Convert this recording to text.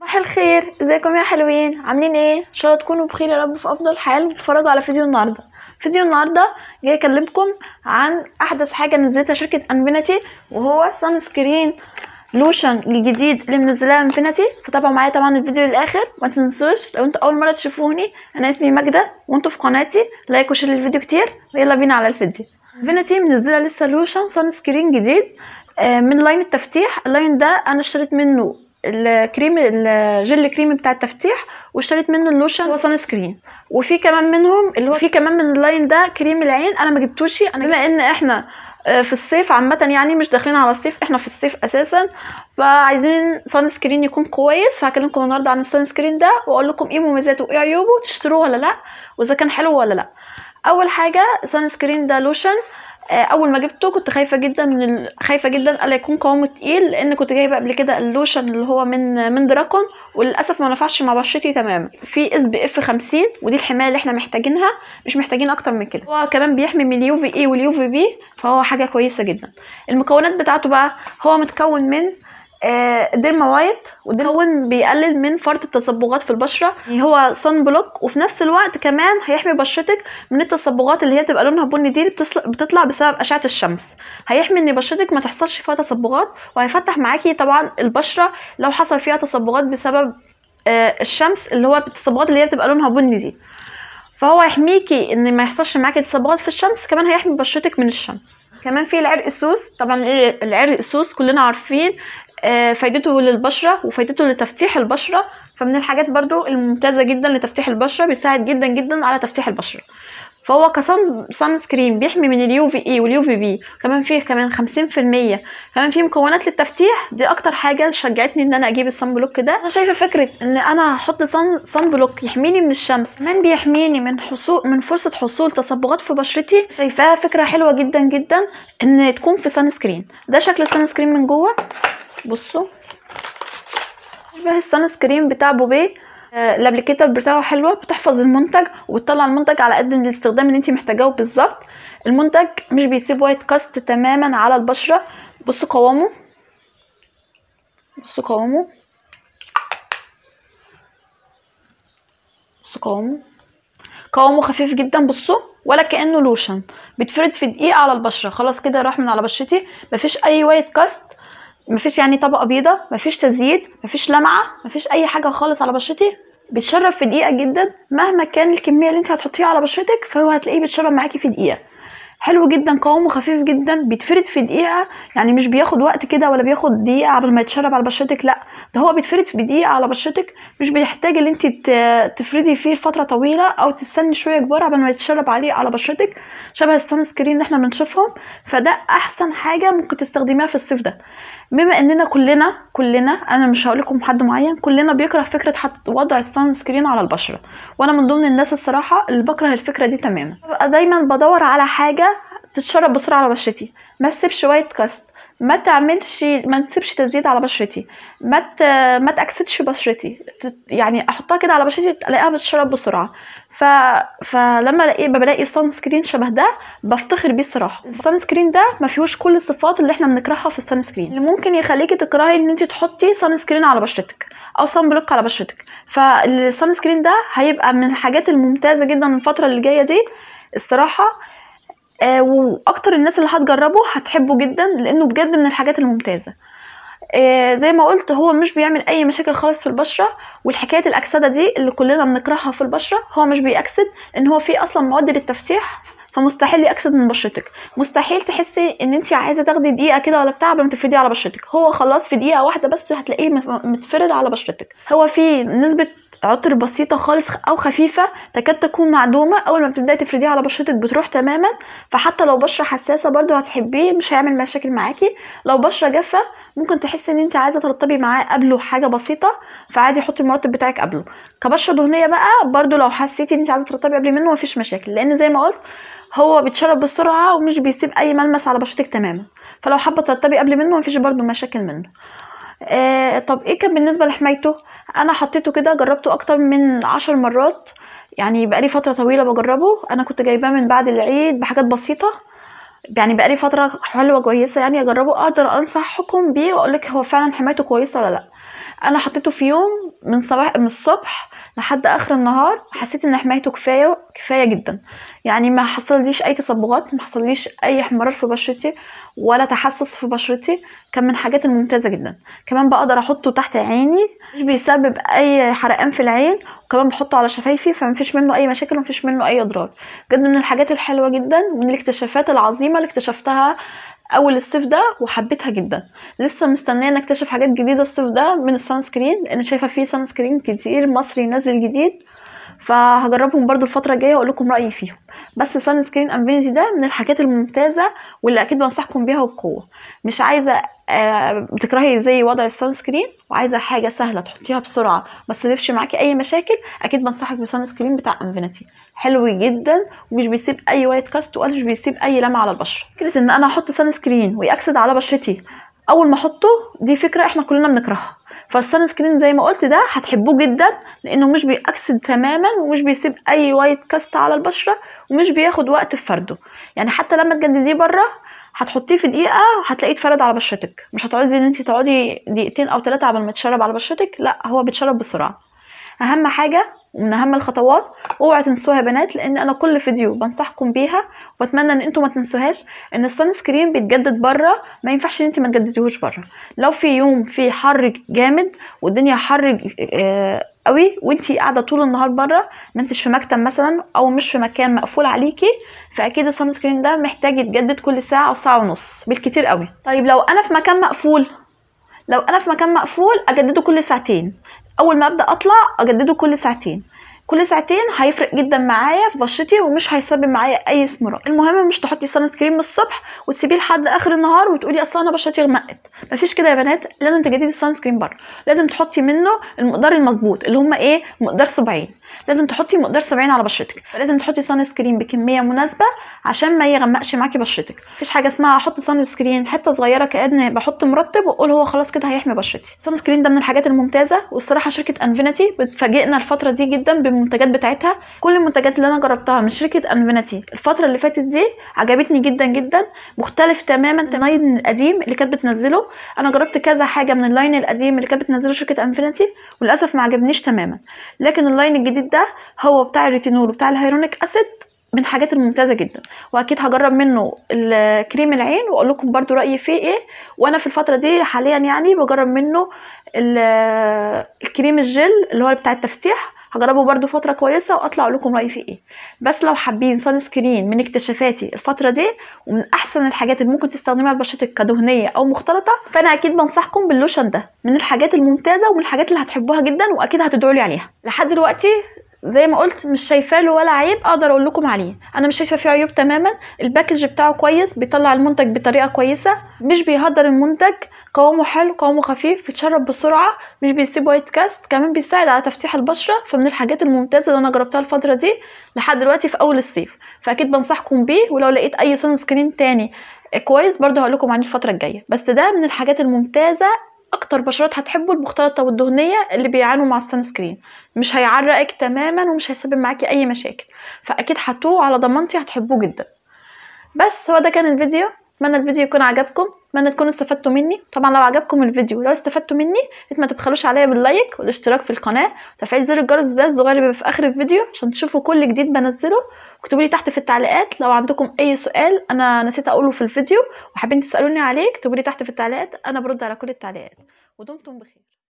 صباح الخير ازيكم يا حلوين عاملين ايه ان شاء الله تكونوا بخير يا رب في افضل حال وتتفرجوا على فيديو النهارده فيديو النهارده جاي اكلمكم عن احدث حاجه نزلتها شركه انفينيتي وهو سان سكرين لوشن الجديد اللي منزلاه انفينيتي فتابعوا معايا طبعا الفيديو للاخر ما تنسوش لو انتوا اول مره تشوفوني انا اسمي ماجده وانتوا في قناتي لايك وشير للفيديو كتير ويلا بينا على الفيديو انفينيتي منزله لسه لوشن سان سكرين جديد آه، من لاين التفتيح اللاين ده انا اشتريت منه الكريم الجل كريم بتاع التفتيح واشتريت منه اللوشن هو سان سكرين وفي كمان منهم اللي هو في كمان من اللاين ده كريم العين انا ما جبتوش انا بما ان احنا آه، في الصيف عامة يعني مش داخلين على الصيف احنا في الصيف اساسا فعايزين سان سكرين يكون كويس فهكلمكم النهارده عن السان سكرين ده واقول لكم ايه مميزاته وايه عيوبه تشتروه ولا لا واذا كان حلو ولا لا اول حاجه سان سكرين ده لوشن آه، اول ما جبته كنت خايفه جدا من ال... خايفه جدا الا يكون قوامه تقيل لان كنت جايبه قبل كده اللوشن اللي هو من من دراكون وللاسف ما نفعش مع بشرتي تماما في اس بي اف 50 ودي الحمايه اللي احنا محتاجينها مش محتاجين اكتر من كده هو كمان بيحمي من اليو في اي واليو في بي فهو حاجه كويسه جدا المكونات بتاعته بقى هو متكون من آه، ديرما وايت وديرما بيقلل من فرط التصبغات في البشره يعني هو صن بلوك وفي نفس الوقت كمان هيحمي بشرتك من التصبغات اللي هي بتبقى لونها بني دي اللي بتصل- بتطلع بسبب اشعه الشمس هيحمي ان بشرتك ما تحصلش فيها تصبغات وهيفتح معاكي طبعا البشره لو حصل فيها تصبغات بسبب آه، الشمس اللي هو التصبغات اللي هي بتبقى لونها بني دي فهو يحميكي ان ما يحصلش معاكي تصبغات في الشمس كمان هيحمي بشرتك من الشمس كمان في العرق السوس طبعا العرق السوس كلنا عارفين آه، فايدته للبشرة وفايدته لتفتيح البشرة فمن الحاجات برضو الممتازة جدا لتفتيح البشرة بيساعد جدا جدا على تفتيح البشرة فهو كصن صن سكرين بيحمي من اليو في اي واليو في بي كمان فيه كمان 50% كمان فيه مكونات للتفتيح دي اكتر حاجه شجعتني ان انا اجيب الصن بلوك ده انا شايفه فكره ان انا هحط صن صن بلوك يحميني من الشمس كمان بيحميني من حصول من فرصه حصول تصبغات في بشرتي شايفاها فكره حلوه جدا جدا ان تكون في صن سكرين ده شكل الصن سكرين من جوه بصوا شبه الصن سكرين بتاع بوبيه آه، الابليكيتر بتاعه حلوه بتحفظ المنتج وبتطلع المنتج على قد الاستخدام اللي انت محتاجاه بالظبط المنتج مش بيسيب وايت كاست تماما على البشره بصوا قوامه بصوا قوامه بصوا قوامه قوامه خفيف جدا بصوا ولا كانه لوشن بيتفرد في دقيقه على البشره خلاص كده راح من على بشرتي مفيش اي وايت كاست مفيش يعني طبقه بيضه مفيش تزييد مفيش لمعه مفيش اي حاجه خالص على بشرتي بيتشرب في دقيقه جدا مهما كان الكميه اللي انت هتحطيها على بشرتك فهو هتلاقيه بيتشرب معاكي في دقيقه حلو جدا قوامه خفيف جدا بيتفرد في دقيقه يعني مش بياخد وقت كده ولا بياخد دقيقه قبل ما يتشرب على بشرتك لا ده هو بيتفرد في دقيقه على بشرتك مش بيحتاج ان انت ت- تفردي فيه فتره طويله او تستني شويه كبار قبل ما يتشرب عليه على بشرتك شبه السان سكرين اللي احنا بنشوفهم فده احسن حاجه ممكن تستخدميها في الصيف ده بما اننا كلنا كلنا انا مش هقول لكم حد معين كلنا بيكره فكره حط وضع السان سكرين على البشره وانا من ضمن الناس الصراحه اللي بكره الفكره دي تماما ببقى دايما بدور على حاجه تتشرب بسرعه على بشرتي ما تسيبش وايت كاست ما تعملش ما تسيبش تزيد على بشرتي ما ت... ما تاكسدش بشرتي تت- يعني احطها كده على بشرتي الاقيها بتشرب بسرعه ف... فلما الاقي بلاقي سان سكرين شبه ده بفتخر بيه الصراحه السان سكرين ده ما فيهوش كل الصفات اللي احنا بنكرهها في السان سكرين اللي ممكن يخليكي تكرهي ان انت تحطي سان سكرين على بشرتك او سان بلوك على بشرتك فالسان سكرين ده هيبقى من الحاجات الممتازه جدا الفتره اللي جايه دي الصراحه آه واكتر الناس اللي هتجربه هتحبه جدا لانه بجد من الحاجات الممتازه آه زي ما قلت هو مش بيعمل اي مشاكل خالص في البشره والحكايه الاكسده دي اللي كلنا بنكرهها في البشره هو مش بيأكسد ان هو فيه اصلا مواد للتفتيح فمستحيل يأكسد من بشرتك مستحيل تحسي ان انت عايزه تاخدي دقيقه كده ولا بتاع قبل ما تفرديه على بشرتك هو خلاص في دقيقه واحده بس هتلاقيه مف- متفرد على بشرتك هو فيه نسبه عطر بسيطه خالص او خفيفه تكاد تكون معدومه اول ما بتبداي تفرديه على بشرتك بتروح تماما فحتى لو بشره حساسه برضو هتحبيه مش هيعمل مشاكل معاكي لو بشره جافه ممكن تحسي ان انت عايزه ترطبي معاه قبله حاجه بسيطه فعادي حطي المرطب بتاعك قبله كبشره دهنيه بقى برضو لو حسيتي ان انت عايزه ترطبي قبل منه مفيش مشاكل لان زي ما قلت هو بيتشرب بسرعه ومش بيسيب اي ملمس على بشرتك تماما فلو حابه ترطبي قبل منه مفيش برضو مشاكل منه آه طب ايه كان بالنسبه لحمايته انا حطيته كده جربته اكتر من عشر مرات يعني بقالي فتره طويله بجربه انا كنت جايباه من بعد العيد بحاجات بسيطه يعني بقالي فتره حلوه كويسه يعني اجربه اقدر انصحكم بيه واقول لك هو فعلا حمايته كويسه ولا لا انا حطيته في يوم من صباح من الصبح لحد اخر النهار حسيت ان حمايته كفايه كفايه جدا يعني ما حصليش اي تصبغات ما حصليش اي احمرار في بشرتي ولا تحسس في بشرتي كان من الحاجات الممتازه جدا كمان بقدر احطه تحت عيني مش بيسبب اي حرقان في العين وكمان بحطه على شفايفي فمفيش منه اي مشاكل ومفيش منه اي اضرار بجد من الحاجات الحلوه جدا ومن الاكتشافات العظيمه اللي اكتشفتها اول الصيف ده وحبيتها جدا لسه مستنيه نكتشف حاجات جديده الصيف ده من السان سكرين لان شايفه فيه سان سكرين كتير مصري نازل جديد فهجربهم برضو الفتره الجايه واقول لكم رايي فيهم بس سان سكرين انفينيتي ده من الحاجات الممتازه واللي اكيد بنصحكم بيها وبقوه مش عايزه آه بتكرهي زي وضع السان سكرين وعايزه حاجه سهله تحطيها بسرعه ما تسببش معاكي اي مشاكل اكيد بنصحك بالسان سكرين بتاع انفينيتي حلو جدا ومش بيسيب اي وايت كاست ولا مش بيسيب اي لمعه على البشره فكره ان انا احط سان سكرين ويأكسد على بشرتي اول ما احطه دي فكره احنا كلنا بنكرهها فالسان سكرين زي ما قلت ده هتحبوه جدا لانه مش بيأكسد تماما ومش بيسيب اي وايت كاست على البشره ومش بياخد وقت في فرده يعني حتى لما تجدديه بره هتحطيه في دقيقه هتلاقيه اتفرد على بشرتك مش هتقعدي ان انت تقعدي دقيقتين او ثلاثه قبل ما يتشرب على بشرتك لا هو بيتشرب بسرعه اهم حاجه ومن اهم الخطوات اوعوا تنسوها يا بنات لان انا كل فيديو بنصحكم بيها واتمنى ان انتوا ما تنسوهاش ان السان سكرين بيتجدد بره ما ينفعش ان انت ما تجدديهوش بره لو في يوم في حر جامد والدنيا حر آه قوي وانتي قاعده طول النهار بره ما انتش في مكتب مثلا او مش في مكان مقفول عليكي فاكيد السان سكرين ده محتاج يتجدد كل ساعه او ساعه ونص بالكتير قوي طيب لو انا في مكان مقفول لو انا في مكان مقفول اجدده كل ساعتين اول ما ابدا اطلع اجدده كل ساعتين كل ساعتين هيفرق جدا معايا في بشرتي ومش هيسبب معايا اي اسمرار المهم مش تحطي سان سكرين من الصبح وتسيبيه لحد اخر النهار وتقولي اصل انا بشرتي غمقت مفيش كده يا بنات لازم تجددي السان سكرين بره لازم تحطي منه المقدار المظبوط اللي هم ايه مقدار 70 لازم تحطي مقدار 70 على بشرتك لازم تحطي سان سكرين بكميه مناسبه عشان ما يغمقش معاكي بشرتك مفيش حاجه اسمها احط سان سكرين حته صغيره كأن بحط مرطب واقول هو خلاص كده هيحمي بشرتي السان سكرين ده من الحاجات الممتازه والصراحه شركه انفينيتي بتفاجئنا الفتره دي جدا بالمنتجات بتاعتها كل المنتجات اللي انا جربتها من شركه انفينيتي الفتره اللي فاتت دي عجبتني جدا جدا مختلف تماما اللاين القديم اللي كانت بتنزله انا جربت كذا حاجه من اللاين القديم اللي كانت بتنزله شركه انفينيتي وللاسف ما عجبنيش تماما لكن اللاين الجديد ده هو بتاع الريتينول وبتاع الهيرونيك اسيد من الحاجات الممتازه جدا واكيد هجرب منه الكريم العين واقول لكم برده رايي فيه ايه وانا في الفتره دي حاليا يعني بجرب منه الكريم الجل اللي هو بتاع التفتيح هجربه برده فتره كويسه واطلع اقول لكم رايي فيه ايه بس لو حابين سان سكرين من اكتشافاتي الفتره دي ومن احسن الحاجات اللي ممكن تستخدميها لبشرتك كدهنيه او مختلطه فانا اكيد بنصحكم باللوشن ده من الحاجات الممتازه ومن الحاجات اللي هتحبوها جدا واكيد هتدعوا لي عليها لحد دلوقتي زي ما قلت مش شايفاه له ولا عيب اقدر اقول لكم عليه انا مش شايفه فيه عيوب تماما الباكج بتاعه كويس بيطلع المنتج بطريقه كويسه مش بيهدر المنتج قوامه حلو قوامه خفيف بيتشرب بسرعه مش بيسيب وايت كاست كمان بيساعد على تفتيح البشره فمن الحاجات الممتازه اللي انا جربتها الفتره دي لحد دلوقتي في اول الصيف فاكيد بنصحكم بيه ولو لقيت اي سان سكرين تاني كويس برضه هقول لكم عنه الفتره الجايه بس ده من الحاجات الممتازه اكتر بشرات هتحبه المختلطه والدهنيه اللي بيعانوا مع السان سكرين مش هيعرقك تماما ومش هيسبب معاكي اي مشاكل فاكيد حطوه على ضمانتي هتحبوه جدا بس هو ده كان الفيديو اتمنى الفيديو يكون عجبكم اتمنى تكونوا استفدتوا مني طبعا لو عجبكم الفيديو لو استفدتوا مني ما تبخلوش عليا باللايك والاشتراك في القناه وتفعيل زر الجرس ده الصغير اللي بيبقى في اخر الفيديو عشان تشوفوا كل جديد بنزله اكتبوا لي تحت في التعليقات لو عندكم اي سؤال انا نسيت اقوله في الفيديو وحابين تسالوني عليه اكتبوا لي تحت في التعليقات انا برد على كل التعليقات ودمتم بخير